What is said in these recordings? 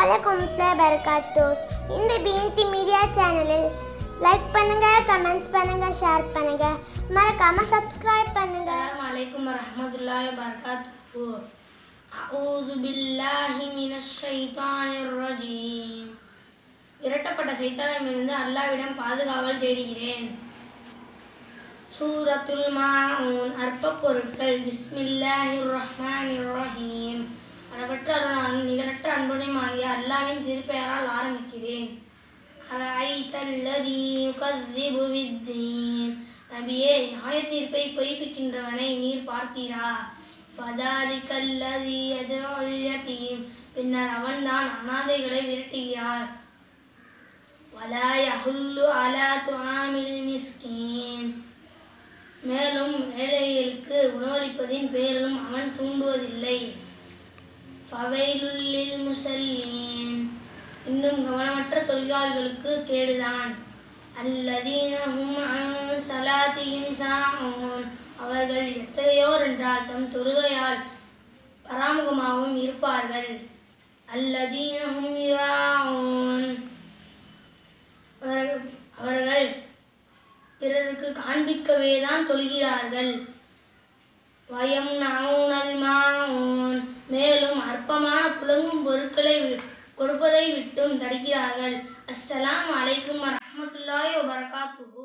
அலைக்கும் பரக்காத்து இந்த பிஎன்டி மீடியா சேனலில் லைக் பண்ணுங்க கமெண்ட்ஸ் பண்ணுங்க ஷேர் பண்ணுங்க மறக்காம சப்ஸ்கிரைப் பண்ணுங்க السلام عليكم ورحمة الله وبركاته أعوذ بالله من الشيطان الرجيم விரட்டப்பட்ட சைத்தானிடமிருந்து அல்லாவிடம் பாதுகாவல் தேடுகிறேன் சூரத்துல் மாஊன் அற்ப பொருட்கள் பிஸ்மில்லாஹிர் ரஹ்மானிர் ரஹீம் அளவற்ற அருளானும் நிகழற்ற அன்புடையுமாகிய அல்லாவின் திருப்பெயரால் ஆரம்பிக்கிறேன் அரைத்தல்லதி யுகத்திபு வித்தீன் நபியே நியாய தீர்ப்பை பொய்ப்பிக்கின்றவனை நீர் பார்த்தீரா ஃபதாலிக்கல்லதி அது ஒல்யதீம் பின்னர் அவன்தான் அனாதைகளை விரட்டுகிறார் வலா யஹுல்லு அலா துஆமில் மிஸ்கீன் மேலும் ஏழைகளுக்கு உணவளிப்பதின் பேரிலும் அவன் தூண்டுவதில்லை ஃபவைலுல்லில் முசல்லீன் இன்னும் கவனமற்ற தொழிலாளர்களுக்கு கேடுதான் அல்லதீனஹும் அன் சலாத்தியும் சாமூன் அவர்கள் எத்தகையோர் என்றால் தம் தொழுகையால் பராமுகமாகவும் இருப்பார்கள் அல்லதீனஹும் யுராஊன் அவர்கள் அவர்கள் பிறருக்கு காண்பிக்கவே தான் தொழுகிறார்கள் வயம் நவுனல் மாவுன் மேலும் அற்பமான புழங்கும் பொருட்களை வி- கொடுப்பதை விட்டும் தடுக்கிறார்கள் அஸ்ஸலாம் அலைக்கும் வரஹ்மத்துல்லாஹி வபரகாத்துஹு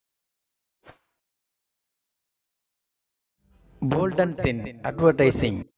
Bolden 10 Advertising